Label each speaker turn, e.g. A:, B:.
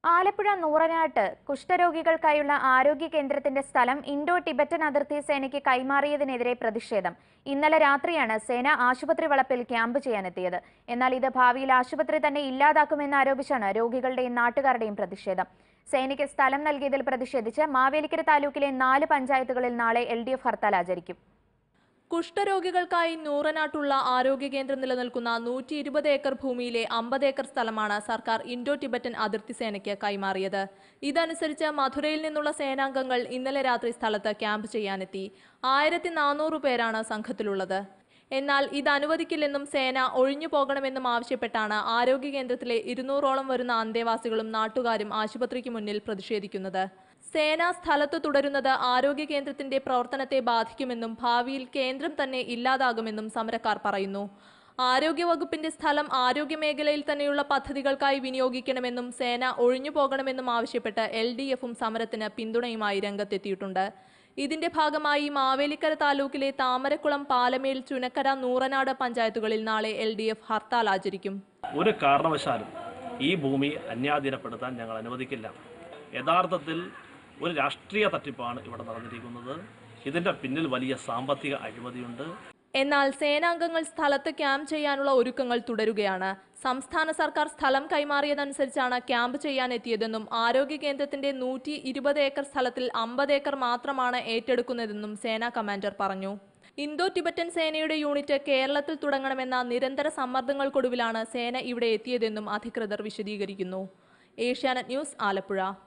A: ആലപ്പുഴ നൂറനാട്ട് കുഷ്ഠരോഗികൾക്കായുള്ള ആരോഗ്യ കേന്ദ്രത്തിന്റെ സ്ഥലം ഇൻഡോ ടിബറ്റൻ അതിർത്തി സേനയ്ക്ക് കൈമാറിയതിനെതിരെ പ്രതിഷേധം ഇന്നലെ രാത്രിയാണ് സേന ആശുപത്രി വളപ്പിൽ ക്യാമ്പ് ചെയ്യാനെത്തിയത് എന്നാൽ ഇത് ഭാവിയിൽ ആശുപത്രി തന്നെ ഇല്ലാതാക്കുമെന്ന് ആരോപിച്ചാണ് രോഗികളുടെയും നാട്ടുകാരുടെയും പ്രതിഷേധം സേനയ്ക്ക് സ്ഥലം നൽകിയതിൽ പ്രതിഷേധിച്ച് മാവേലിക്കര താലൂക്കിലെ നാല് പഞ്ചായത്തുകളിൽ നാളെ എൽ ഹർത്താൽ ആചരിക്കും
B: കുഷ്ഠരോഗികൾക്കായി നൂറനാട്ടുള്ള ആരോഗ്യ കേന്ദ്രം നിലനിൽക്കുന്ന നൂറ്റി ഇരുപത് ഏക്കർ ഭൂമിയിലെ അമ്പത് ഏക്കർ സ്ഥലമാണ് സർക്കാർ ഇൻഡോ ടിബറ്റൻ അതിർത്തി സേനയ്ക്ക് കൈമാറിയത് ഇതനുസരിച്ച് മധുരയിൽ നിന്നുള്ള സേനാംഗങ്ങൾ ഇന്നലെ രാത്രി സ്ഥലത്ത് ക്യാമ്പ് ചെയ്യാനെത്തി ആയിരത്തി നാനൂറ് പേരാണ് സംഘത്തിലുള്ളത് എന്നാൽ ഇത് അനുവദിക്കില്ലെന്നും സേന ഒഴിഞ്ഞു പോകണമെന്നും ആവശ്യപ്പെട്ടാണ് ആരോഗ്യ കേന്ദ്രത്തിലെ ഇരുന്നൂറോളം വരുന്ന അന്തേവാസികളും നാട്ടുകാരും ആശുപത്രിക്ക് മുന്നിൽ പ്രതിഷേധിക്കുന്നത് സേന സ്ഥലത്ത് തുടരുന്നത് ആരോഗ്യ കേന്ദ്രത്തിന്റെ പ്രവർത്തനത്തെ ബാധിക്കുമെന്നും ഭാവിയിൽ കേന്ദ്രം തന്നെ ഇല്ലാതാകുമെന്നും സമരക്കാർ പറയുന്നു ആരോഗ്യവകുപ്പിന്റെ സ്ഥലം ആരോഗ്യ മേഖലയിൽ തന്നെയുള്ള പദ്ധതികൾക്കായി വിനിയോഗിക്കണമെന്നും സേന ഒഴിഞ്ഞു പോകണമെന്നും ആവശ്യപ്പെട്ട് എൽ ഡി എഫും സമരത്തിന് പിന്തുണയുമായി രംഗത്തെത്തിയിട്ടുണ്ട് ഇതിന്റെ ഭാഗമായി മാവേലിക്കര താലൂക്കിലെ താമരക്കുളം പാലമേൽ ചുനക്കര നൂറനാട് പഞ്ചായത്തുകളിൽ നാളെ എൽ ഡി എഫ് ഹർത്താൽ ആചരിക്കും
C: ഒരു കാരണവശാലും ഈ ഭൂമി അന്യാധീനപ്പെടുത്താൻ ഞങ്ങൾ അനുവദിക്കില്ല യഥാർത്ഥത്തിൽ ഒരു രാഷ്ട്രീയ തട്ടിപ്പാണ് ഇവിടെ നടന്നിരിക്കുന്നത് ഇതിൻ്റെ പിന്നിൽ വലിയ സാമ്പത്തിക അഴിമതിയുണ്ട്
B: എന്നാൽ സേനാംഗങ്ങൾ സ്ഥലത്ത് ക്യാമ്പ് ചെയ്യാനുള്ള ഒരുക്കങ്ങൾ തുടരുകയാണ് സംസ്ഥാന സർക്കാർ സ്ഥലം കൈമാറിയതനുസരിച്ചാണ് ക്യാമ്പ് ചെയ്യാൻ എത്തിയതെന്നും ആരോഗ്യ കേന്ദ്രത്തിന്റെ നൂറ്റി ഇരുപത് ഏക്കർ സ്ഥലത്തിൽ അമ്പത് ഏക്കർ മാത്രമാണ് ഏറ്റെടുക്കുന്നതെന്നും സേനാ കമാൻഡർ പറഞ്ഞു ഇന്തോ ടിബറ്റൻ സേനയുടെ യൂണിറ്റ് കേരളത്തിൽ തുടങ്ങണമെന്ന നിരന്തര സമ്മർദ്ദങ്ങൾക്കൊടുവിലാണ് സേന ഇവിടെ എത്തിയതെന്നും അധികൃതർ വിശദീകരിക്കുന്നു ഏഷ്യാനെറ്റ് ന്യൂസ് ആലപ്പുഴ